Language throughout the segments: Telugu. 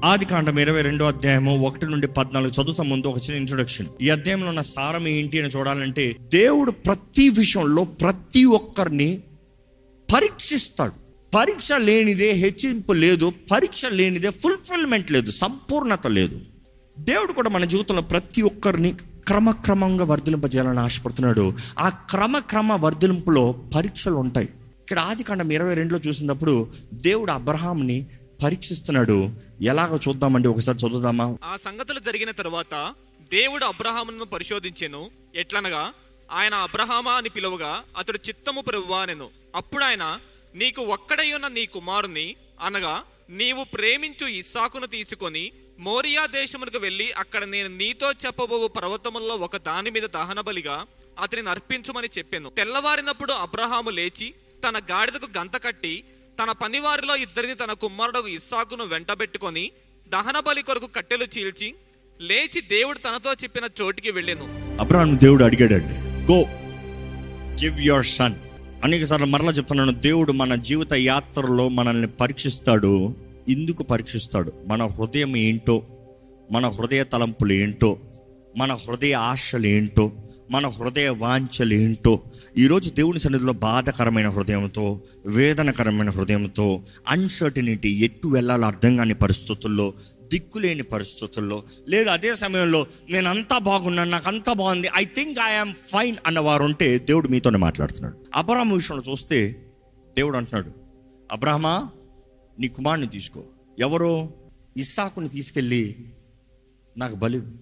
ఆది కాండం ఇరవై రెండో అధ్యాయము ఒకటి నుండి పద్నాలుగు చదువుతా ముందు ఒక చిన్న ఇంట్రొడక్షన్ ఈ అధ్యాయంలో ఉన్న సారం ఏంటి అని చూడాలంటే దేవుడు ప్రతి విషయంలో ప్రతి ఒక్కరిని పరీక్షిస్తాడు పరీక్ష లేనిదే హెచ్చింపు లేదు పరీక్ష లేనిదే ఫుల్ఫిల్మెంట్ లేదు సంపూర్ణత లేదు దేవుడు కూడా మన జీవితంలో ప్రతి ఒక్కరిని క్రమక్రమంగా వర్ధలింపజేయాలని ఆశపడుతున్నాడు ఆ క్రమక్రమ వర్ధలింపులో పరీక్షలు ఉంటాయి ఇక్కడ ఆది కాండం ఇరవై రెండులో చూసినప్పుడు దేవుడు అబ్రహాంని పరీక్షిస్తున్నాడు ఎలాగో చూద్దామండి ఒకసారి చదువుదామా ఆ సంగతులు జరిగిన తరువాత దేవుడు అబ్రహామును పరిశోధించెను ఎట్లనగా ఆయన అబ్రహామా అని పిలువగా అతడు చిత్తము ప్రభువానెను అప్పుడు ఆయన నీకు ఒక్కడై ఉన్న నీ కుమారుని అనగా నీవు ప్రేమించు ఇస్సాకును తీసుకొని మోరియా దేశమునకు వెళ్ళి అక్కడ నేను నీతో చెప్పబోవు పర్వతముల్లో ఒక దాని మీద దహన బలిగా అతనిని అర్పించుమని చెప్పాను తెల్లవారినప్పుడు అబ్రహాము లేచి తన గాడిదకు గంత కట్టి తన పనివారిలో ఇద్దరిని తన కుమారుడు ఇస్సాకును వెంటబెట్టుకొని దహన బలి కొరకు కట్టెలు చీల్చి లేచి దేవుడు తనతో చెప్పిన చోటికి వెళ్ళెను అబ్రహాం దేవుడు అడిగాడండి గో గివ్ యువర్ సన్ అనేక సార్లు మరలా చెప్తున్నాను దేవుడు మన జీవిత యాత్రలో మనల్ని పరీక్షిస్తాడు ఎందుకు పరీక్షిస్తాడు మన హృదయం ఏంటో మన హృదయ తలంపులు ఏంటో మన హృదయ ఆశలు ఏంటో మన హృదయ వాంఛలు ఏంటో ఈరోజు దేవుని సన్నిధిలో బాధకరమైన హృదయంతో వేదనకరమైన హృదయంతో అన్సర్టినిటీ ఎట్టు వెళ్ళాలో అర్థం కాని పరిస్థితుల్లో దిక్కులేని పరిస్థితుల్లో లేదా అదే సమయంలో నేను అంతా బాగున్నాను నాకు అంతా బాగుంది ఐ థింక్ ఐఎమ్ ఫైన్ అన్నవారు ఉంటే దేవుడు మీతోనే మాట్లాడుతున్నాడు అబ్రహం విషయంలో చూస్తే దేవుడు అంటున్నాడు అబ్రహమా నీ కుమారుని తీసుకో ఎవరో ఇస్సాకుని తీసుకెళ్ళి నాకు బలి ఇవ్వు."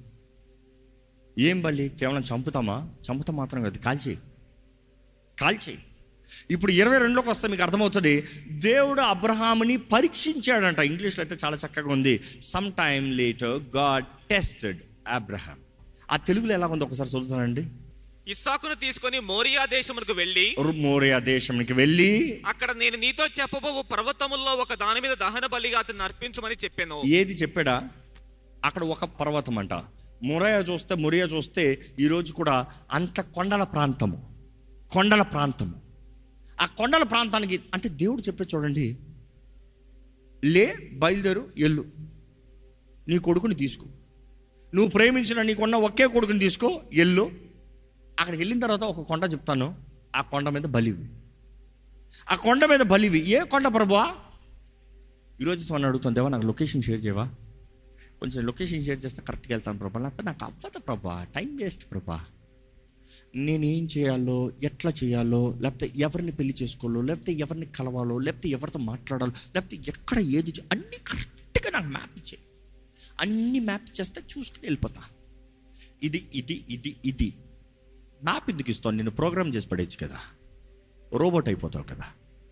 ఏం బలి కేవలం చంపుతామా చంపుతాం మాత్రం కాదు కాల్చేయి కాల్చేయి ఇప్పుడు ఇరవై రెండులోకి వస్తే మీకు అర్థమవుతుంది దేవుడు అబ్రహాముని పరీక్షించాడంట ఇంగ్లీష్లో అయితే చాలా చక్కగా ఉంది some time later God tested Abraham ఆ తెలుగులో ఎలా ఉంది ఒకసారి చదువుతానండి ఇస్సాకును తీసుకొని మోరియా దేశమునకు వెళ్ళి మోరియా దేశంకి వెళ్ళి అక్కడ నేను నీతో చెప్పబోవు పర్వతముల్లో ఒక దాని మీద దహన బలిగా అతన్ని అర్పించమని చెప్పాను ఏది చెప్పాడా అక్కడ ఒక పర్వతం అంట మురయ చూస్తే మురియా చూస్తే ఈరోజు కూడా అంత కొండల ప్రాంతము కొండల ప్రాంతము ఆ కొండల ప్రాంతానికి అంటే దేవుడు చెప్పే చూడండి లే బయలుదేరు ఎల్లు నీ కొడుకుని తీసుకో నువ్వు ప్రేమించిన నీకున్న ఒకే కొడుకుని తీసుకో ఎల్లు అక్కడికి వెళ్ళిన తర్వాత ఒక కొండ చెప్తాను ఆ కొండ మీద బలివి ఆ కొండ మీద బలివి ఏ కొండ ప్రభువా ఈరోజు మనం అడుగుతాం దేవా నాకు లొకేషన్ షేర్ చేయవా కొంచెం లొకేషన్ షేర్ చేస్తే కరెక్ట్గా వెళ్తాను ప్రభా లేకపోతే నాకు అవ్వదు ప్రభా టైం వేస్ట్ ప్రభా నేనేం చేయాలో ఎట్లా చేయాలో లేకపోతే ఎవరిని పెళ్లి చేసుకోవాలో లేకపోతే ఎవరిని కలవాలో లేకపోతే ఎవరితో మాట్లాడాలో లేకపోతే ఎక్కడ ఏది చే- అన్నీ కరెక్ట్గా నాకు మ్యాప్ ఇచ్చాయి అన్ని మ్యాప్ చేస్తే చూసుకుని వెళ్ళిపోతా ఇది ఇది ఇది ఇది మ్యాప్ ఎందుకు ఇస్తాను నేను ప్రోగ్రామ్ చేసి పడేయచ్చు కదా రోబోట్ అయిపోతావు కదా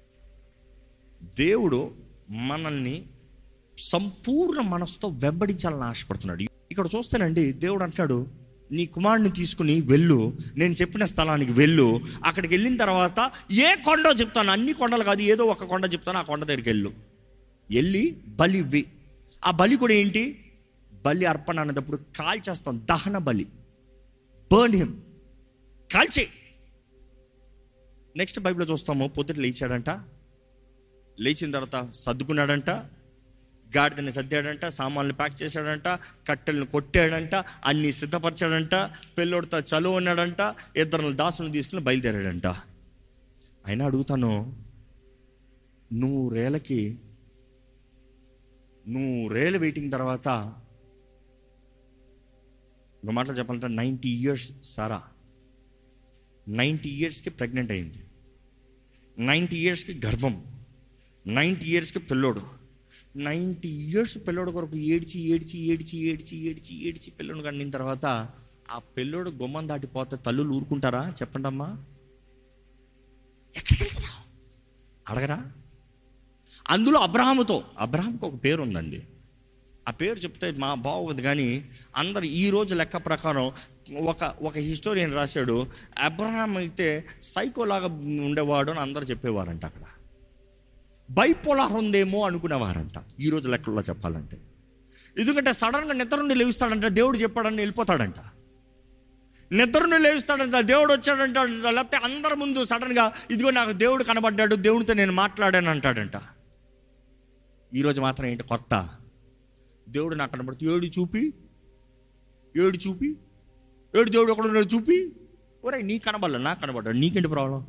దేవుడు మనల్ని సంపూర్ణ మనసుతో వెంబడించాలని ఆశపడుతున్నాడు ఇక్కడ చూస్తానండి దేవుడు అంటాడు నీ కుమారుని తీసుకుని వెళ్ళు నేను చెప్పిన స్థలానికి వెళ్ళు అక్కడికి వెళ్ళిన తర్వాత ఏ కొండో చెప్తాను అన్ని కొండలు కాదు ఏదో ఒక కొండ చెప్తాను ఆ కొండ దగ్గరికి వెళ్ళు వెళ్ళి బలి ఇవ్వి ఆ బలి కూడా ఏంటి బలి అర్పణ అనేటప్పుడు కాల్చేస్తాం దహన బలి బర్న్ హిమ్ కాల్చే నెక్స్ట్ బైబిల్లో చూస్తాము పొద్దుట లేచాడంట లేచిన తర్వాత సర్దుకున్నాడంట గాడిదని సర్దాడంట సామాన్లు ప్యాక్ చేశాడంట కట్టెలను కొట్టాడంట అన్ని సిద్ధపరిచాడంట పెళ్ళోడితో చలువు ఉన్నాడంట ఇద్దరు దాసులను తీసుకుని బయలుదేరాడంట అయినా అడుగుతాను నూరేళ్ళకి నూరేళ్ళు వెయిటింగ్ తర్వాత ఒక మాటలో చెప్పాలంటే నైంటీ ఇయర్స్ సారా నైంటీ ఇయర్స్కి ప్రెగ్నెంట్ అయింది నైంటీ ఇయర్స్కి గర్భం నైంటీ ఇయర్స్కి పిల్లోడు నైంటీ ఇయర్స్ పిల్లోడు కొరకు ఏడ్చి ఏడ్చి ఏడ్చి ఏడ్చి ఏడ్చి ఏడ్చి పిల్లోడు కండిన తర్వాత ఆ పిల్లోడు గుమ్మం దాటిపోతే తల్లులు ఊరుకుంటారా చెప్పండి అమ్మా ఎక్కడికి వెళ్తున్నావు అడగరా అందులో అబ్రహాముతో అబ్రహాంకి ఒక పేరు ఉందండి ఆ పేరు చెప్తే మా బాగుంది కానీ అందరు ఈ రోజు లెక్క ప్రకారం ఒక ఒక హిస్టోరియన్ రాశాడు అబ్రహాం అయితే సైకోలాగా ఉండేవాడు అని అందరు చెప్పేవారంట అక్కడ బైపోలార్ ఉందేమో అనుకునేవారంట ఈ రోజు లెక్కల్లో చెప్పాలంటే ఎందుకంటే సడన్గా నిద్ర నుండి లేస్తాడంట దేవుడు చెప్పాడని వెళ్ళిపోతాడంట నిద్ర నుండి లేస్తాడంట దేవుడు వచ్చాడంట లేకపోతే అందరి ముందు సడన్గా ఇదిగో నాకు దేవుడు కనబడ్డాడు దేవుడితో నేను మాట్లాడాను అంటాడంట ఈరోజు మాత్రం ఏంటి కొత్త దేవుడు నాకు కనబడుతుంది ఏడు చూపి ఏడు చూపి ఏడు దేవుడు ఒకడు చూపి ఒరే నీ కనబడలే నాకు కనబడ్డాడు నీకేంటి ప్రాబ్లం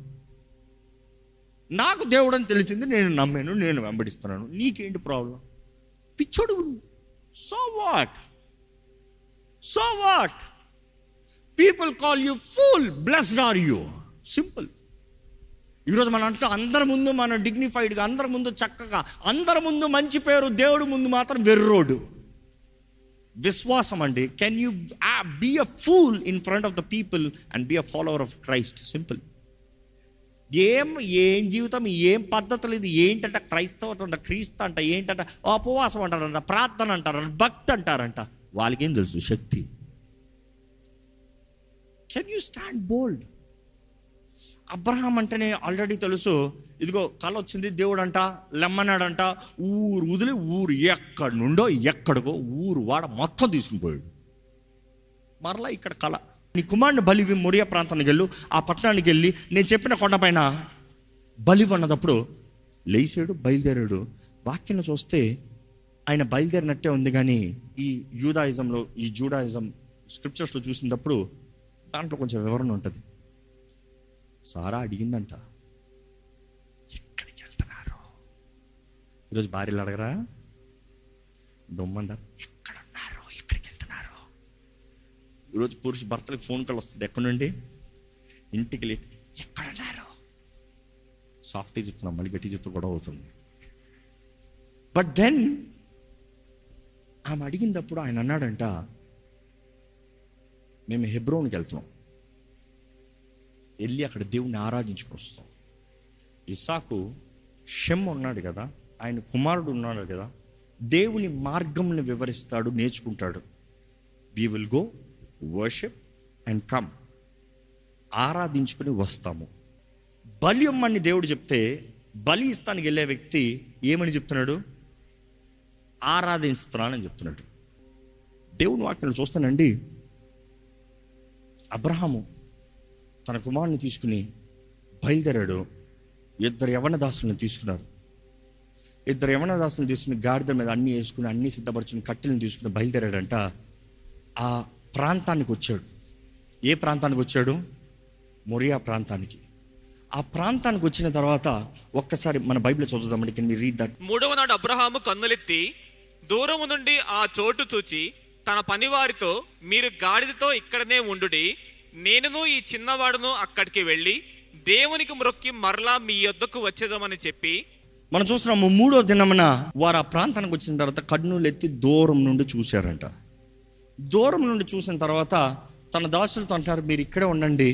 నాకు దేవుడు అని తెలిసింది నేను నమ్మాను నేను వెంబడిస్తున్నాను నీకేంటి ప్రాబ్లం పిచ్చోడు so what so what people call you full blessed are you simple ఈరోజు మనం అంటే అందరి ముందు మనం డిగ్నిఫైడ్గా అందరి ముందు చక్కగా అందరి ముందు మంచి పేరు దేవుడు ముందు మాత్రం వెర్రోడు విశ్వాసం అండి can you be a fool in front of the people and be a follower of Christ simple ఏం ఏం జీవితం ఏం పద్ధతులు ఇది ఏంటంట క్రైస్తవ అంట క్రీస్తు అంట ఏంటంట ఉపవాసం అంటారంట ప్రార్థన అంటారంట భక్తి అంటారంట వాళ్ళకేం తెలుసు శక్తి can you stand bold Abraham అంటేనే ఆల్రెడీ తెలుసు ఇదిగో కళ వచ్చింది దేవుడు అంట లెమ్మన్నాడంట ఊరు వదిలి ఊరు ఎక్కడి నుండో ఎక్కడికో ఊరు వాడ మొత్తం తీసుకుని పోయాడు మరలా ఇక్కడ కళ నీ కుమారుని బలివి మొరియా ప్రాంతానికి వెళ్ళు ఆ పట్టణానికి వెళ్ళి నేను చెప్పిన కొండపైన బలి అన్నదప్పుడు లేచాడు బయలుదేరాడు వాక్యం చూస్తే ఆయన బయలుదేరినట్టే ఉంది కానీ ఈ యూదాయిజంలో ఈ జూడాయిజం స్క్రిప్చర్స్లో చూసినప్పుడు దాంట్లో కొంచెం వివరణ ఉంటుంది సారా అడిగిందంట ఎక్కడికి వెళ్తున్నారు ఈరోజు భార్యలు అడగరా దొమ్మంటారు ఎక్కడున్నారు ఎక్కడికి వెళ్తున్నారు ఈరోజు పురుషు భర్తలకు ఫోన్ కాల్ వస్తుంది ఎక్కడి నుండి ఇంటికి వెళ్ళి ఎక్కడున్నారు సాఫ్ట్గా చెప్తున్నాం మళ్ళీ గట్టి చెప్తూ గొడవ అవుతుంది బట్ దెన్ ఆమె అడిగినప్పుడు ఆయన అన్నాడంట మేము హెబ్రోన్కి వెళ్తున్నాం వెళ్ళి అక్కడ దేవుణ్ణి ఆరాధించుకొని వస్తాం ఇసాకు షెమ్ ఉన్నాడు కదా ఆయన కుమారుడు ఉన్నాడు కదా దేవుని మార్గంని వివరిస్తాడు నేర్చుకుంటాడు we will go worship and come ఆరాధించుకొని వస్తాము బలి ఇమ్మని దేవుడు చెప్తే బలి ఇస్తానికి వెళ్ళే వ్యక్తి ఏమని చెప్తున్నాడు ఆరాధిస్తున్నానని చెప్తున్నాడు దేవుని వాక్యం చూస్తానండి అబ్రహాము తన కుమారుని తీసుకుని బయలుదేరాడు ఇద్దరు యవన దాసులను తీసుకున్నారు ఇద్దరు యవన దాసులను తీసుకుని గాడిద మీద అన్ని వేసుకుని అన్ని సిద్ధపరచుకుని కట్టెలను తీసుకుని బయలుదేరాడంట ఆ ప్రాంతానికి వచ్చాడు ఏ ప్రాంతానికి వచ్చాడు మొరియా ప్రాంతానికి ఆ ప్రాంతానికి వచ్చిన తర్వాత ఒక్కసారి మన బైబిల్ చదువుదామండి కెన్ వి రీడ్ దట్ మూడవ నాడు అబ్రహాము కన్నులెత్తి దూరము నుండి ఆ చోటు చూచి తన పనివారితో మీరు గాడిదతో ఇక్కడనే ఉండుడి నేనును ఈ చిన్నవాడును అక్కడికి వెళ్ళి దేవునికి మ్రొక్కి మరలా మీ యొద్దకు వచ్చేదామని చెప్పి మనం చూస్తున్నాము మూడో దినమున వారు ఆ ప్రాంతానికి వచ్చిన తర్వాత కన్నులు ఎత్తి దూరం నుండి చూశారంట దూరం నుండి చూసిన తర్వాత తన దాసులతో అంటారు మీరు ఇక్కడే ఉండండి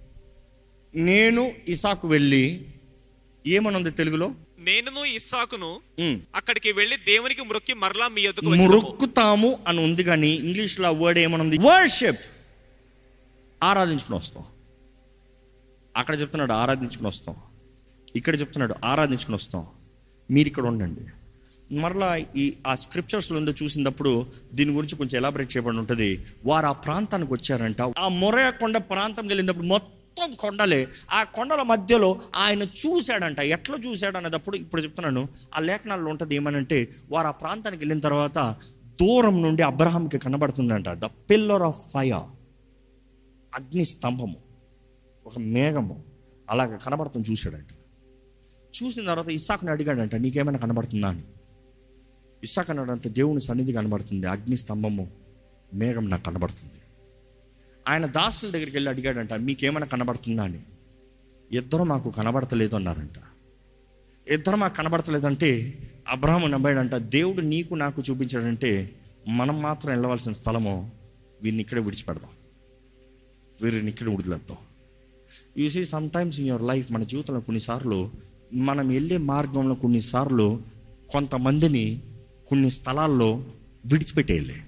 నేను ఇసాకు వెళ్ళి ఏమనుంది తెలుగులో నేనును ఇస్సాకును ఉమ్, అక్కడికి వెళ్ళి దేవునికి మ్రొక్కి మరలా మీ యొద్దకు వచ్చేదము మొరుక్కుతాము అని ఉంది కానీ ఇంగ్లీష్లో ఆ వర్డ్ ఏమనుంది వర్షిప్ ఆరాధించుకుని వస్తాం అక్కడ చెప్తున్నాడు ఆరాధించుకుని వస్తాం ఇక్కడ చెప్తున్నాడు ఆరాధించుకుని వస్తాం మీరు ఇక్కడ ఉండండి మరలా ఈ ఆ స్క్రిప్చర్స్లో ఉందో చూసినప్పుడు దీని గురించి కొంచెం ఎలాబరేట్ చేయబడి ఉంటుంది వారు ఆ ప్రాంతానికి వచ్చారంట ఆ మొరయ కొండ ప్రాంతం వెళ్ళినప్పుడు మొత్తం కొండలే ఆ కొండల మధ్యలో ఆయన చూశాడంట ఎట్లా చూశాడు అన్నదప్పుడు ఇప్పుడు చెప్తున్నాను ఆ లేఖనాల్లో ఉంటుంది ఏమనంటే వారు ఆ ప్రాంతానికి వెళ్ళిన తర్వాత దూరం నుండి అబ్రహాంకి కనబడుతుందంట ద పిల్లర్ ఆఫ్ ఫైర్ అగ్ని స్తంభము ఒక మేఘము అలాగ కనబడుతుంది చూశాడంట చూసిన తర్వాత ఇస్సాకుని అడిగాడంట నీకేమైనా కనబడుతుందా అని ఇస్సాక్ అన్నాడంత దేవుని సన్నిధి కనబడుతుంది అగ్ని స్తంభము మేఘం నాకు కనబడుతుంది ఆయన దాసుల దగ్గరికి వెళ్ళి అడిగాడంట మీకేమైనా కనబడుతుందా అని ఇద్దరు మాకు కనబడతలేదు అన్నారంట ఇద్దరు మాకు కనబడతలేదంటే అబ్రహం నమ్మాడంట దేవుడు నీకు నాకు చూపించాడంటే మనం మాత్రం వెళ్ళవలసిన స్థలము వీరిని ఇక్కడే విడిచిపెడదాం వీరిని ఇక్కడ విడుదలెద్దాం you see sometimes in your life మన జీవితంలో కొన్నిసార్లు మనం వెళ్ళే మార్గంలో కొన్నిసార్లు కొంతమందిని కొన్ని స్థలాల్లో విడిచిపెట్టేయాలి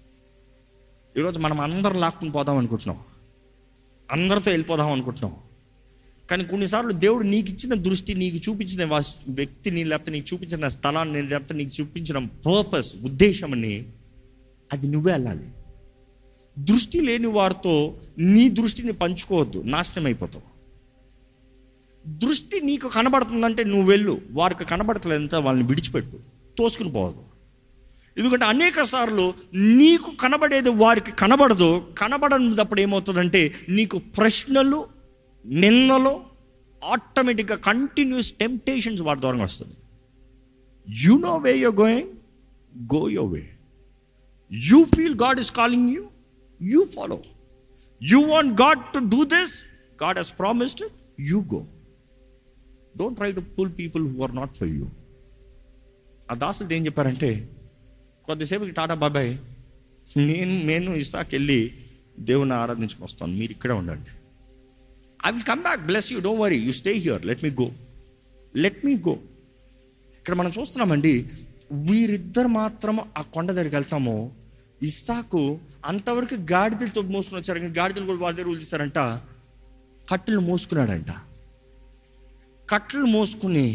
ఈరోజు మనం అందరం లాక్కుని పోదాం అనుకుంటున్నాం అందరితో వెళ్ళిపోదాం అనుకుంటున్నాం కానీ కొన్నిసార్లు దేవుడు నీకు ఇచ్చిన దృష్టి నీకు చూపించిన వాస్- వ్యక్తిని లేకపోతే నీకు చూపించిన స్థలాన్ని లేకపోతే నీకు చూపించిన పర్పస్ ఉద్దేశంని అది నువ్వే వెళ్ళాలి దృష్టి లేని వారితో నీ దృష్టిని పంచుకోవద్దు నాశనం అయిపోతావు దృష్టి నీకు కనబడుతుందంటే నువ్వు వెళ్ళు వారికి కనబడతలేదంటే వాళ్ళని విడిచిపెట్టు తోసుకుని పోవద్దు ఎందుకంటే అనేక సార్లు నీకు కనబడేది వారికి కనబడదు కనబడనప్పుడు ఏమవుతుందంటే నీకు ప్రశ్నలు నిందలు ఆటోమేటిక్గా కంటిన్యూస్ టెంప్టేషన్స్ వాటి ద్వారా వస్తుంది you know way you going go your way you feel God is calling you you follow you want God to do this God he's promised you go don't try to pull people who are not for you ఆ దాసులు ఏం చెప్పారంటే కొద్దిసేపుకి టాటా బాబాయ్ నేను నేను ఇసాక్ వెళ్ళి దేవుని ఆరాధించుకొని వస్తాను మీరు ఇక్కడే ఉండండి I will come back bless you don't worry you stay here let me go let me go ఇక్కడ మనం చూస్తున్నామండి వీరిద్దరు మాత్రం ఆ కొండ దగ్గరికి వెళ్తాము ఇస్సాకు అంతవరకు గాడిదలతో మోసుకుని వచ్చారు కానీ గాడిదలు కూడా వాళ్ళ దగ్గర వదిలేశారంట కట్టెలు మోసుకున్నాడంట కట్టెలు మోసుకుని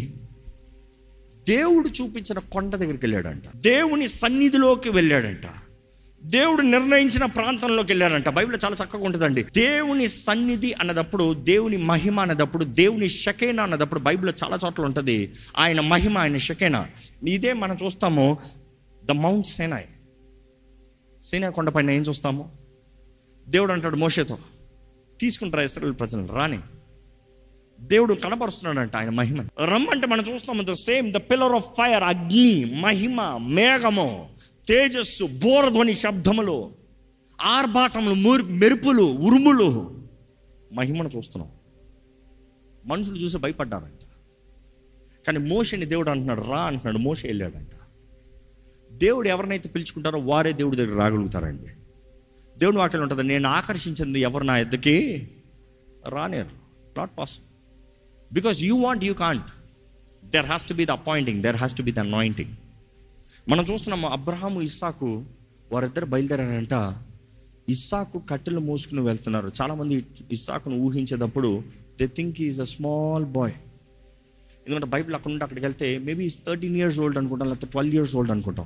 దేవుడు చూపించిన కొండ దగ్గరికి వెళ్ళాడంట దేవుని సన్నిధిలోకి వెళ్ళాడంట దేవుడు నిర్ణయించిన ప్రాంతంలోకి వెళ్ళాడంట బైబిల్ చాలా చక్కగా ఉంటుందండి దేవుని సన్నిధి అన్నదప్పుడు దేవుని మహిమ అన్నదప్పుడు దేవుని షకేన అన్నదప్పుడు బైబిల్లో చాలా చోట్ల ఉంటుంది ఆయన మహిమ ఆయన షకేన ఇదే మనం చూస్తాము ద మౌంట్ సేనాయ్ సేనాయ్ కొండపైన ఏం చూస్తాము దేవుడు అంటాడు మోషేతో తీసుకుంటారా ఇస్రాయల్ ప్రజలు రాని దేవుడు కనపరుస్తున్నాడంట ఆయన మహిమ రమ్మంటే మనం చూస్తాము the same the pillar of fire అగ్ని మహిమ మేఘము తేజస్సు బోరధ్వని శబ్దములు ఆర్భాటములు మురు మెరుపులు ఉరుములు మహిమను చూస్తున్నాం మనుషులు చూసి భయపడ్డారంట కానీ మోషని దేవుడు అంటున్నాడు రా అంటున్నాడు మోష వెళ్ళాడంట దేవుడు ఎవరినైతే పిలుచుకుంటారో వారే దేవుడి దగ్గర రాగలుగుతారండి దేవుని వాక్యం ఉంటుంది నేను ఆకర్షించింది ఎవరు నా ఎద్దకి రానేరు not possible because you want you can't there has to be the appointing there has to be the anointing మనం చూస్తున్నాము అబ్రహాము ఇస్సాకు వారిద్దరు బయలుదేరారంట ఇస్సాకు కట్టెలు మోసుకుని వెళ్తున్నారు చాలామంది ఇస్సాకును ఊహించేటప్పుడు they think is a small boy ఎందుకంటే బైబిల్ అక్కడ నుండి అక్కడికి వెళ్తే మేబీ థర్టీన్ ఇయర్స్ ఓల్డ్ అనుకుంటాం లేకపోతే ట్వెల్వ్ ఇయర్స్ ఓల్డ్ అనుకుంటాం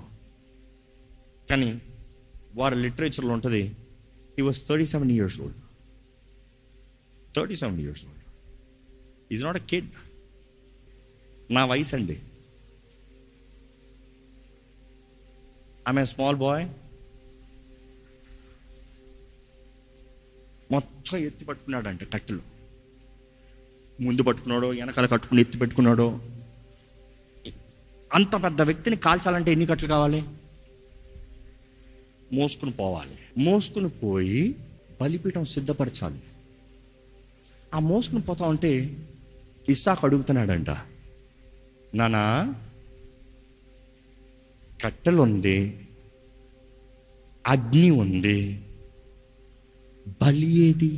కానీ వారి లిటరేచర్లో ఉంటుంది he was thirty seven years old thirty seven years old is not a kid నా వయసు అండి ఐఎమ్ ఏ స్మాల్ బాయ్ మొత్తం ఎత్తి పట్టుకున్నాడంట కట్టెలు ముందు పట్టుకున్నాడో వెనకాల కట్టుకుని ఎత్తి పెట్టుకున్నాడో అంత పెద్ద వ్యక్తిని కాల్చాలంటే ఎన్ని కట్టలు కావాలి మోసుకుని పోవాలి మోసుకుని పోయి బలిపీఠం సిద్ధపరచాలి ఆ మోసుకుని పోతా ఉంటే ఇస్సాకు అడుగుతున్నాడంట నానా కట్టెలు ఉంది అగ్ని ఉంది బలి ఏది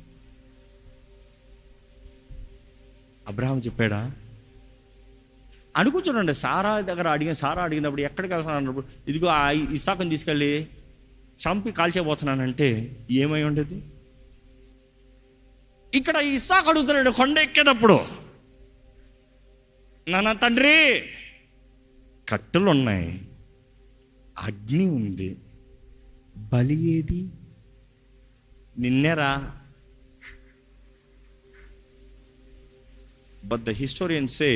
అబ్రహాం చెప్పాడా అనుకుంటున్నాండి సారా దగ్గర అడిగిన సారా అడిగినప్పుడు ఎక్కడికి వెళ్తాను అన్నప్పుడు ఇదిగో ఆ ఇసాకుని తీసుకెళ్ళి చంపి కాల్చేయబోతున్నానంటే ఏమై ఉండేది ఇక్కడ ఇసాకు అడుగుతున్నాడు కొండ ఎక్కేటప్పుడు నాన్న తండ్రి కట్టెలు ఉన్నాయి అగ్ని ఉంది బలి ఏది నిన్నేరా but the historian say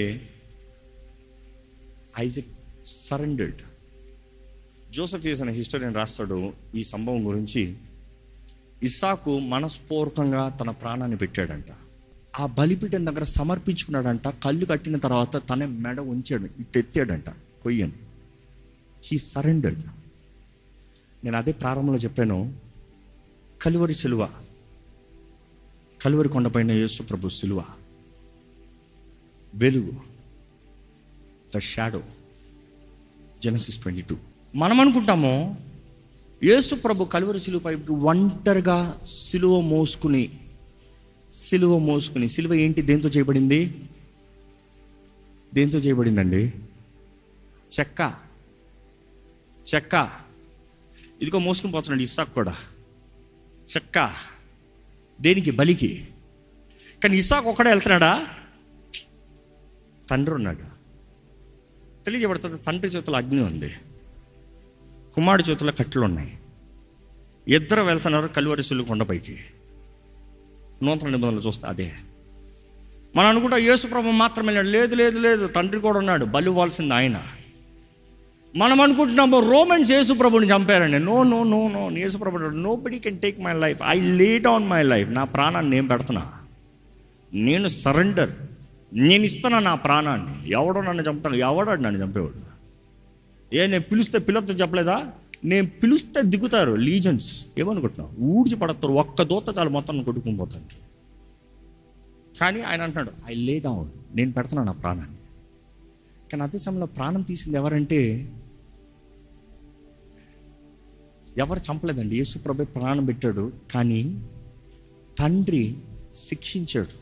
Isaac surrendered Joseph చేసిన హిస్టోరియన్ రాస్తాడు ఈ సంభవం గురించి ఇస్సాకు మనస్పూర్వకంగా తన ప్రాణాన్ని పెట్టాడంట ఆ బలిపీఠం దగ్గర సమర్పించుకున్నాడంట కళ్ళు కట్టిన తర్వాత తన మెడ ఉంచాడు ఇటు ఎత్తాడంట కొయ్యను హీ సరెండర్డ్ నేను అదే ప్రారంభంలో చెప్పాను కలువరి సిలువ కలువరి కొండపైన యేసు ప్రభు సిలువ వెలుగు the shadow Genesis twenty two మనం అనుకుంటాము యేసు ప్రభు కలువరి సిలువ పైకి ఒంటరిగా సిలువ మోసుకుని సిలువ మోసుకుని సిలువ ఏంటి దేంతో చేయబడింది దేంతో చేయబడిందండి చెక్క చెక్క ఇదిగో మోసుకుని పోతున్నాడు ఇస్సాక్ కూడా చెక్క దేనికి బలికి కానీ ఇస్సాక్ ఒక్కడే వెళ్తున్నాడా తండ్రి ఉన్నాడు తెలియజేయబడుతుంది తండ్రి చేతుల అగ్ని ఉంది కుమారుడి చేతుల కట్టెలు ఉన్నాయి ఇద్దరు వెళ్తున్నారు కలువరిసులు కొండపైకి నూతన నిబంధనలు చూస్తే అదే మనం అనుకుంటా యేసుప్రభు మాత్రం వెళ్ళాడు లేదు లేదు లేదు తండ్రి కూడా ఉన్నాడు బలి ఇవ్వాల్సింది ఆయన మనం అనుకుంటున్నాము రోమన్స్ యేసుప్రభుని చంపారండి నో నో నో నో యేసుప్రభు nobody can take my life I lay on my life నా ప్రాణాన్ని నేను పెడుతున్నా నేను సరెండర్ నేను ఇస్తున్నా నా ప్రాణాన్ని ఎవడో నన్ను చంపుతాను ఎవడాడు నన్ను చంపేవాడు ఏ నేను పిలిస్తే పిల్లతో చెప్పలేదా నేను పిలిస్తే దిగుతారు లీజన్స్ ఏమనుకుంటున్నావు ఊడ్చి పడతారు ఒక్క దూత చాలు మొత్తం కొట్టుకుని పోతాను కానీ ఆయన అంటున్నాడు ఐ లే డౌన్ నేను పెడుతున్నాను నా ప్రాణాన్ని కానీ అదే సమయంలో ప్రాణం తీసింది ఎవరంటే ఎవరు చంపలేదండి యేసు ప్రభు ప్రాణం పెట్టాడు కానీ తండ్రి శిక్షించాడు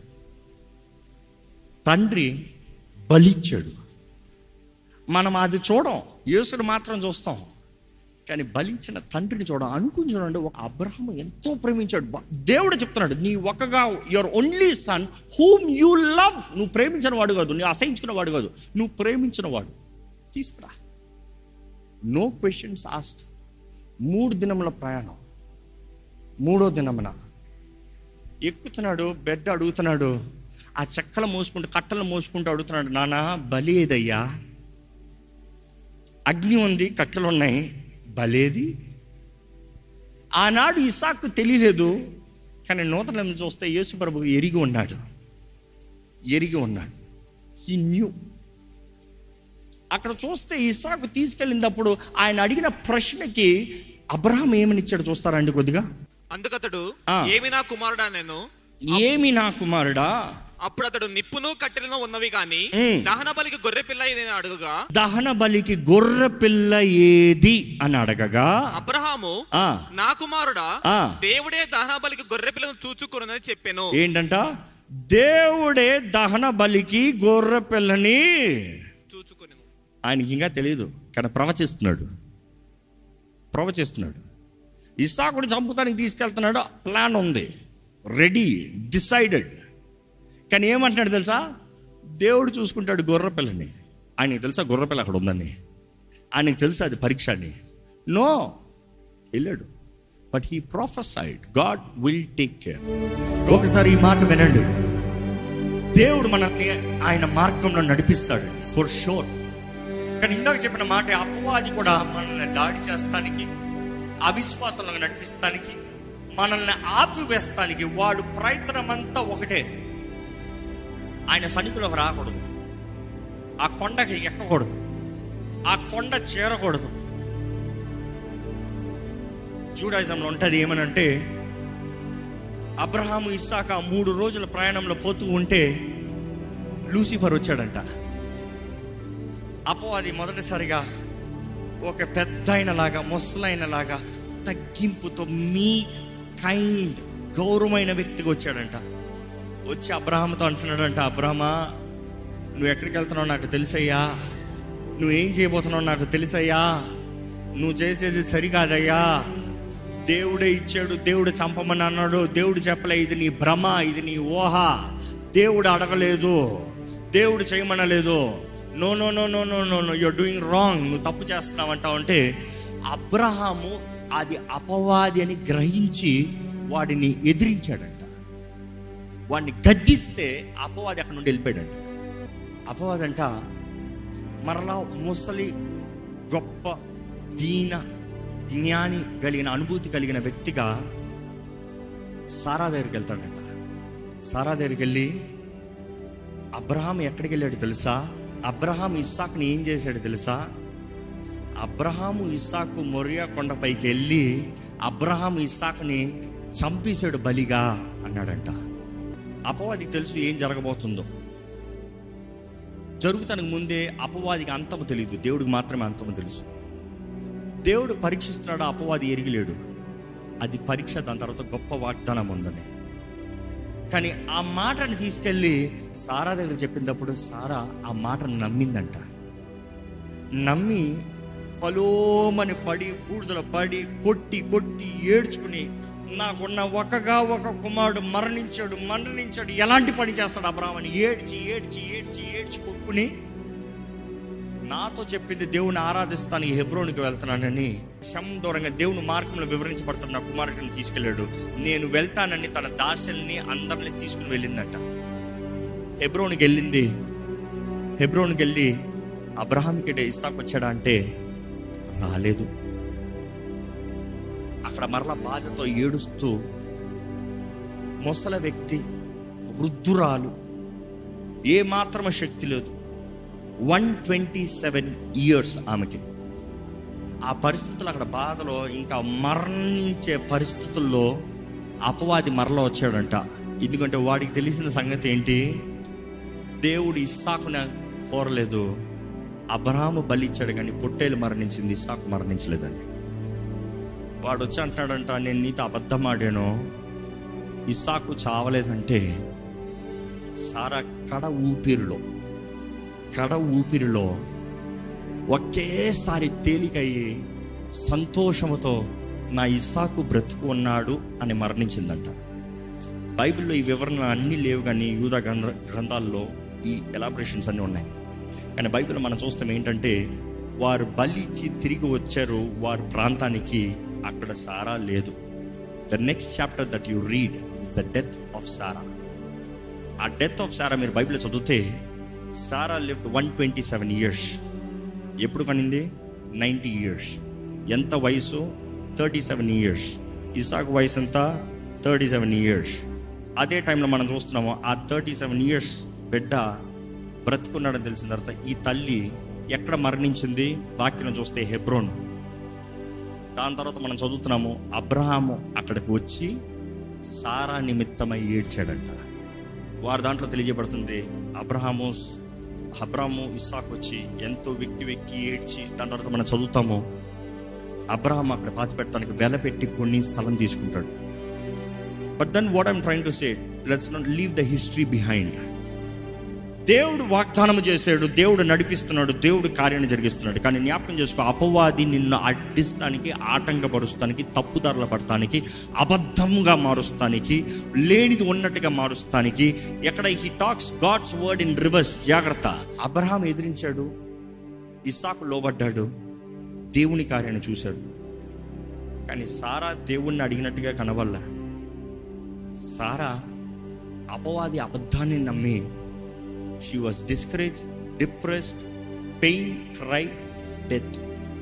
తండ్రి బలిచ్చాడు మనం అది చూడం యేసుని మాత్రం చూస్తాం కానీ బలించిన తండ్రిని చూడం అనుకుని చూడండి ఒక అబ్రహం ఎంతో ప్రేమించాడు బ- దేవుడు చెప్తున్నాడు నీ ఒకగా your only son whom you love నువ్వు ప్రేమించిన వాడు కాదు నువ్వు అసహించుకున్న వాడు కాదు నువ్వు ప్రేమించిన వాడు తీసుకురా నో క్వశ్చన్స్ ఆస్ట్ మూడు దినముల ప్రయాణం మూడో దినమున ఎక్కుతున్నాడు బెడ్ అడుగుతున్నాడు ఆ చెక్కలు మోసుకుంటూ కట్టలు మోసుకుంటూ అడుగుతున్నాడు నానా బలి ఏదయ్యా అగ్ని ఉంది కట్టెలు ఉన్నాయి బలేది ఆనాడు ఇసాకు తెలియలేదు కానీ నూతన చూస్తే యేసు ప్రభు ఎరిగి ఉన్నాడు ఎరిగి ఉన్నాడు ఈ న్యూ అక్కడ చూస్తే ఇసాకు తీసుకెళ్ళినప్పుడు ఆయన అడిగిన ప్రశ్నకి అబ్రహం ఏమని ఇచ్చాడు చూస్తారండి కొద్దిగా అందుకతడు ఆ. ఏమి నా కుమారుడా నేను ఏమి నా కుమారుడా అప్పుడు అతడు నిప్పును కట్టెలను ఉన్నవి గాని ఉమ్. దహన బలికి గొర్రె పిల్ల ఇది అని అడుగుగా దహన బలికి గొర్రె పిల్ల ఏది అని అడగగా అబ్రహాము ఆ నా కుమారుడా ఆ. దేవుడే దహన బలికి గొర్రె పిల్లను చూచుకున్నదని చెప్పాను ఏంటంట దేవుడే దహన బలికి గొర్రె పిల్లని చూచుకుని ఆయనకి ఇంకా తెలియదు కానీ ప్రవచిస్తున్నాడు ప్రవచిస్తున్నాడు ఇస్సాకుని చంపుతానికి తీసుకెళ్తున్నాడు ప్లాన్ ఉంది రెడీ డిసైడెడ్ కానీ ఏమంటున్నాడు తెలుసా దేవుడు చూసుకుంటాడు గొర్రె పిల్లని ఆయనకి తెలుసా గొర్రె పిల్ల అక్కడ ఉందని ఆయనకి తెలుసా అది పరీక్ష అని నో వెళ్ళాడు but he prophesied God will take care ఒకసారి ఈ మాట వినండి దేవుడు మనల్ని ఆయన మార్గంలో నడిపిస్తాడు ఫర్ షూర్ కానీ ఇందాక చెప్పిన మాట అపవాది కూడా మనల్ని దాడి చేస్తానికి అవిశ్వాసంలో నడిపిస్తానికి మనల్ని ఆపివేస్తానికి వాడు ప్రయత్నం అంతా ఒకటే ఆయన సన్నిధిలోకి రాకూడదు ఆ కొండకి ఎక్కకూడదు ఆ కొండ చేరకూడదు జూడాయిజంలో ఉంటుంది ఏమనంటే అబ్రహాము ఇస్సాక ఆ మూడు రోజుల ప్రయాణంలో పోతూ ఉంటే లూసిఫర్ వచ్చాడంట అపవాది మొదటిసారిగా ఒక పెద్ద లాగా ముసలైన లాగా తగ్గింపుతో మీ కైండ్ గౌరవమైన వ్యక్తిగా వచ్చాడంట వచ్చి అబ్రహాంతో అంటున్నాడంట అబ్రహమా నువ్వు ఎక్కడికి వెళ్తున్నావు నాకు తెలుసయ్యా నువ్వేం చేయబోతున్నావు నాకు తెలుసయ్యా నువ్వు చేసేది సరికాదయ్యా దేవుడే ఇచ్చాడు దేవుడు చంపమని అన్నాడు దేవుడు చెప్పలే ఇది నీ భ్రమ ఇది నీ ఊహ దేవుడు అడగలేదు దేవుడు చేయమనలేదు no no no no no no no you're doing wrong నువ్వు తప్పు చేస్తున్నావు అంటావు అంటే అబ్రహాము అది అపవాది అని గ్రహించి వాడిని ఎదిరించాడంట వాడిని గద్దిస్తే అపవాది అక్కడ నుండి వెళ్ళిపోయాడంట అపవాది అంట మరలా ముసలి గొప్ప దీన జ్ఞాని కలిగిన అనుభూతి కలిగిన వ్యక్తిగా సారా దగ్గరికి వెళ్తాడంట సారా దగ్గరికి వెళ్ళి అబ్రహాం ఎక్కడికి వెళ్ళాడు తెలుసా అబ్రహాం ఇస్సాకుని ఏం చేశాడు తెలుసా అబ్రహాము ఇస్సాకు మొరియా కొండపైకి వెళ్ళి అబ్రహాం ఇస్సాకుని చంపేశాడు బలిగా అన్నాడంట అపవాదికి తెలుసు ఏం జరగబోతుందో జరుగుతానికి ముందే అపవాదికి అంతము తెలియదు దేవుడికి మాత్రమే అంతము తెలుసు దేవుడు పరీక్షిస్తున్నాడు అపవాది ఎరిగిలేడు అది పరీక్ష దాని తర్వాత గొప్ప వాగ్దానం ఉందని కానీ ఆ మాటని తీసుకెళ్ళి సారా దగ్గర చెప్పినప్పుడు సారా ఆ మాటను నమ్మిందంట నమ్మి పలోమని పడి బూడిదల పడి కొట్టి కొట్టి ఏడ్చుకుని నాకున్న ఒకగా ఒక కుమారుడు మరణించాడు మరణించాడు ఎలాంటి పని చేస్తాడు అబ్రాహ్మణి ఏడ్చి ఏడ్చి ఏడ్చి ఏడ్చి కొట్టుకుని నాతో చెప్పింది దేవుని ఆరాధిస్తానికి హెబ్రోనికి వెళ్తున్నానని శం దూరంగా దేవుని మార్గంలో వివరించబడుతున్న నా కుమారుడిని తీసుకెళ్ళాడు నేను వెళ్తానని తన దాసల్ని అందరిని తీసుకుని వెళ్ళిందంట హెబ్రోనికి వెళ్ళింది హెబ్రోన్కి వెళ్ళి అబ్రహాంకి ఇస్సాకు వచ్చాడా అంటే రాలేదు అక్కడ మరలా బాధతో ఏడుస్తూ ముసల వ్యక్తి వృద్ధురాలు ఏ మాత్రమ శక్తి లేదు వన్ ట్వంటీ సెవెన్ ఇయర్స్ ఆమెకి ఆ పరిస్థితులు అక్కడ బాధలో ఇంకా మరణించే పరిస్థితుల్లో అపవాది మరల వచ్చాడంట ఎందుకంటే వాడికి తెలిసిన సంగతి ఏంటి దేవుడు ఇస్సాకున కోరలేదు అబ్రహాము బలిచ్చాడు కానీ పొట్టేలు మరణించింది ఇస్సాకు మరణించలేదండి వాడు వచ్చి అంటున్నాడంట నేను నీతో అబద్ధం ఆడాను ఇస్సాకు చావలేదంటే సారా కడ ఊపిరిలో కడ ఊపిరిలో ఒకేసారి తేలికయ్యి సంతోషముతో నా ఇస్సాకు బ్రతుకు ఉన్నాడు అని మరణించిందంట బైబిల్లో ఈ వివరణ అన్నీ లేవు కానీ యూదా గ్రంథ గ్రంథాల్లో ఈ ఎలాబరేషన్స్ అన్నీ ఉన్నాయి కానీ బైబిల్ మనం చూస్తాం ఏంటంటే వారు బలి ఇచ్చి తిరిగి వచ్చారు వారి ప్రాంతానికి అక్కడ సారా లేదు the next chapter that you read is the death of Sarah ఆ డెత్ ఆఫ్ సారా మీరు బైబిల్ చదివితే Sarah lived one twenty seven years ఎప్పుడు కనింది నైంటీ ఇయర్స్ ఎంత వయసు థర్టీ సెవెన్ ఇయర్స్ ఇసాకు వయసు ఎంత థర్టీ సెవెన్ ఇయర్స్ అదే టైంలో మనం చూస్తున్నాము ఆ థర్టీ సెవెన్ ఇయర్స్ బిడ్డ బ్రతుకున్నాడని తెలిసిన తర్వాత ఈ తల్లి ఎక్కడ మరణించింది వాక్యం చూస్తే హెబ్రోన్ దాని తర్వాత మనం చదువుతున్నాము అబ్రహాము అక్కడికి వచ్చి సారా నిమిత్తమై ఏడ్చాడంట వారి దాంట్లో తెలియజేయబడుతుంది అబ్రహాము అబ్రహాము ఇస్సాకు వచ్చి ఎంతో వ్యక్తి వెక్కి ఏడ్చి దాని తర్వాత మనం చదువుతాము అబ్రహాం అక్కడ పాతి పెడతానికి వెల పెట్టి కొన్ని స్థలం తీసుకుంటాడు but then what I'm trying to say let's not leave the history behind దేవుడు వాగ్దానం చేశాడు దేవుడు నడిపిస్తున్నాడు దేవుడు కార్యాన్ని జరిగిస్తున్నాడు కానీ జ్ఞాపకం చేసుకో అపవాది నిన్ను అడ్డిస్తానికి ఆటంకపరుస్తానికి తప్పుదారుల పడటానికి అబద్ధంగా మారుస్తానికి లేనిది ఉన్నట్టుగా మారుస్తానికి ఎక్కడ he talks God's word in reverse జాగ్రత్త అబ్రహాం ఎదిరించాడు ఇస్సాకు లోబడ్డాడు దేవుని కార్యాన్ని చూశాడు కానీ సారా దేవుణ్ణి అడిగినట్టుగా కనవల్ల సారా అపవాది అబద్ధాన్ని నమ్మి she was discourage depressed pain cry death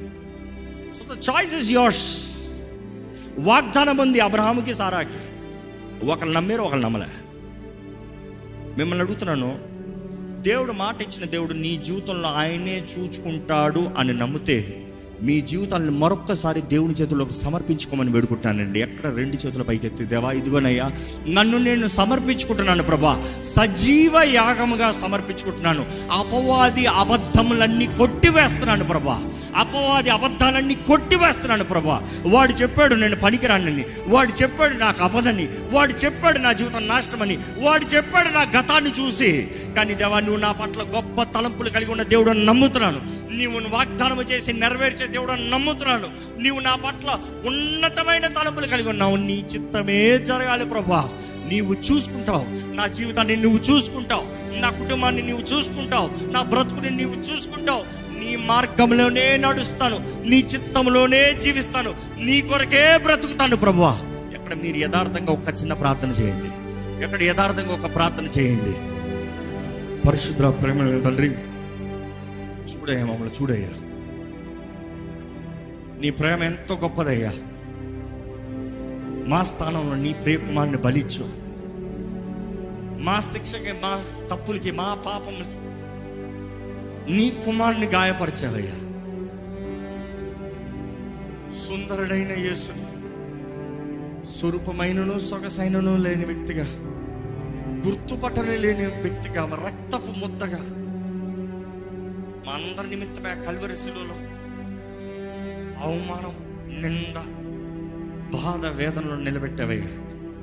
so the choice is yours వాగ్దానం ఉంది అబ్రహాముకి సారాకి ఒకళ్ళు నమ్మారు ఒకళ్ళు నమ్మలే మిమ్మల్ని అడుగుతున్నాను దేవుడు మాట ఇచ్చిన దేవుడు నీ జీవితంలో ఆయనే చూచుకుంటాడు అని నమ్మితే మీ జీవితాలను మరొక్కసారి దేవుని చేతుల్లోకి సమర్పించుకోమని వేడుకుంటానండి ఎక్కడ రెండు చేతుల పైకి ఎత్తి దేవా ఇదిగోనయ్యా నన్ను నేను సమర్పించుకుంటున్నాను ప్రభా సజీవ యాగముగా సమర్పించుకుంటున్నాను అపవాది అబద్ధములన్నీ కొట్టివేస్తున్నాను ప్రభా అపవాది అబద్ధాలన్నీ కొట్టివేస్తున్నాను ప్రభా వాడు చెప్పాడు నేను పనికిరానని వాడు చెప్పాడు నాకు అవదని వాడు చెప్పాడు నా జీవితం నాశనమని వాడు చెప్పాడు నా గతాన్ని చూసి కానీ దేవా నువ్వు నా పట్ల గొప్ప తలంపులు కలిగి ఉన్న దేవుడు అని నమ్ముతున్నాను నీవు వాగ్దానం చేసి నెరవేర్చే దేవుడు అని నమ్ముతున్నాను నీవు నా పట్ల ఉన్నతమైన తలంపులు కలిగి ఉన్నావు నీ చిత్తమే జరగాలి ప్రభా నీవు చూసుకుంటావు నా జీవితాన్ని నువ్వు చూసుకుంటావు నా కుటుంబాన్ని నీవు చూసుకుంటావు నా బ్రతుకుని నీవు చూసుకుంటావు నీ మార్గంలోనే నడుస్తాను నీ చిత్తంలోనే జీవిస్తాను నీ కొరకే బ్రతుకుతాను ప్రభువా ఎక్కడ మీరు యథార్థంగా ఒక చిన్న ప్రార్థన చేయండి ఎక్కడ యథార్థంగా ఒక ప్రార్థన చేయండి పరిశుద్ర ప్రేమ తండ్రి చూడయ్యా మమ్మల్ని చూడయ్యా నీ ప్రేమ ఎంతో గొప్పదయ్యా మా స్థానంలో నీ ప్రియకుమారిని బలిచ్చు మా శిక్షకి మా తప్పులకి మా పాపములకి నీ కుమారుని గాయపరిచావయ్యా సుందరుడైన యేసుని స్వరూపమైనను సొగసైనను లేని వ్యక్తిగా గుర్తుపట్టని లేని వ్యక్తిగా మా రక్తపు ముద్దగా మా అందరి నిమిత్తమే కల్వరి శిలువలో అవమానం నింద బాధ వేదనలో నిలబెట్టావయ్యా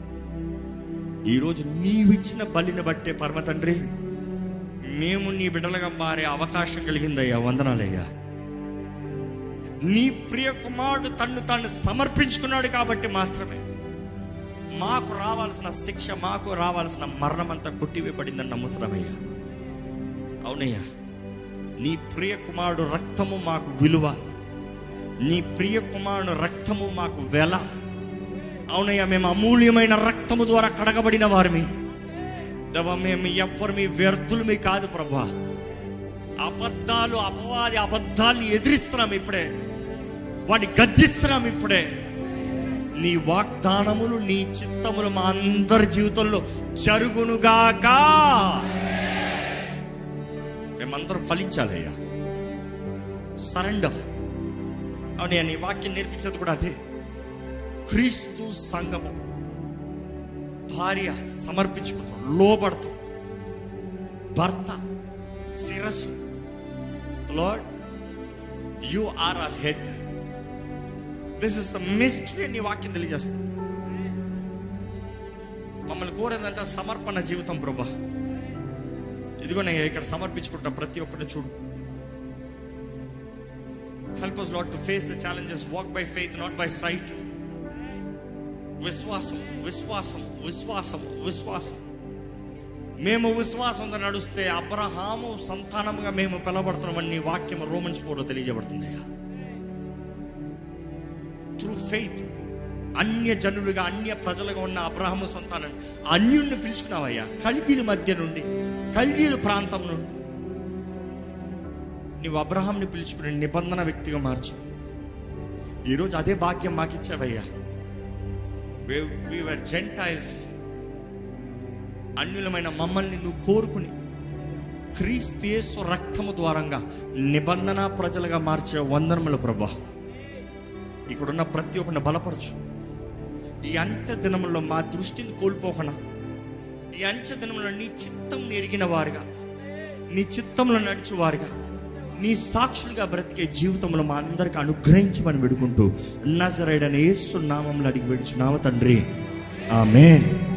ఈరోజు నీవిచ్చిన బలిని బట్టే పరమ తండ్రి మేము నీ బిడ్డలుగా మారే అవకాశం కలిగిందయ్యా వందనాలయ్యా నీ ప్రియ కుమారుడు తన్ను తాను సమర్పించుకున్నాడు కాబట్టి మాత్రమే మాకు రావాల్సిన శిక్ష మాకు రావాల్సిన మరణం అంతా కొట్టివేయబడిందని నమ్ముతున్నామయ్యా అవునయ్యా నీ ప్రియ కుమారుడు రక్తము మాకు విలువ నీ ప్రియ కుమారుడు రక్తము మాకు వెల అవునయ్యా మేము అమూల్యమైన రక్తము ద్వారా కడగబడిన వారిమి దేవా మేము ఎవ్వరు వ్యర్థులమి కాదు ప్రభా అబద్ధాలు అపవాది అబద్ధాన్ని ఎదిరిస్తున్నాం ఇప్పుడే వాడిని గద్దిస్తున్నాం ఇప్పుడే నీ వాగ్దానములు నీ చిత్తములు మా అందరి జీవితంలో జరుగునుగాక మేమందరం ఫలించాలయ్యా సరెండర్ అవును నీ వాక్యం నేర్పించేది కూడా అదే క్రీస్తు సంగము భార్య సమర్పించుకుంటాం లోబడతాం భర్త శిరస్సు Lord you are are head this is the mystery నీ వాక్యం తెలియజేస్తుంది మమ్మల్ని కోరేదంటే సమర్పణ జీవితం ప్రభా ఇదిగో నేను ఇక్కడ సమర్పించుకుంటా ప్రతి ఒక్కరిని చూడు help us lot to face the challenges walk by faith not by sight విశ్వాసం విశ్వాసం విశ్వాసం విశ్వాసం మేము విశ్వాసంతో నడుస్తే అబ్రహాము సంతానముగా మేము పిలవబడుతున్నామని నీ వాక్యం రోమన్స్ ఫోర్లో తెలియజేయబడుతుంది అయ్యా త్రూ ఫెయిత్ అన్య జనులుగా అన్య ప్రజలుగా ఉన్న అబ్రహము సంతానం అన్యుణ్ణి పిలుచుకున్నావయ్యా కల్దీల మధ్య నుండి కల్దీల ప్రాంతం నుండి నీవు అబ్రహాంని పిలుచుకుని నిబంధన వ్యక్తిగా మార్చు ఈరోజు అదే భాగ్యం మాకిచ్చావయ్యా వీఆర్ జెంటైల్స్ అన్యులమైన మమ్మల్ని నువ్వు కోరుకుని క్రీస్తు రక్తము ద్వారంగా నిబంధన ప్రజలుగా మార్చే వందనములు ప్రభా ఇక్కడున్న ప్రతి ఒక్కరిని బలపరచు ఈ అంత్య దినములో మా దృష్టిని కోల్పోకనా ఈ అంత్య దినములో నీ చిత్తం ఎరిగిన వారుగా నీ చిత్తంలో నడిచేవారుగా నీ సాక్షులుగా బ్రతికే జీవితంలో మా అందరికి అనుగ్రహించమని వేడుకుంటూ నజరైడని యేసు నామంలో అడిగి వేడుచున్నాము తండ్రి ఆమెన్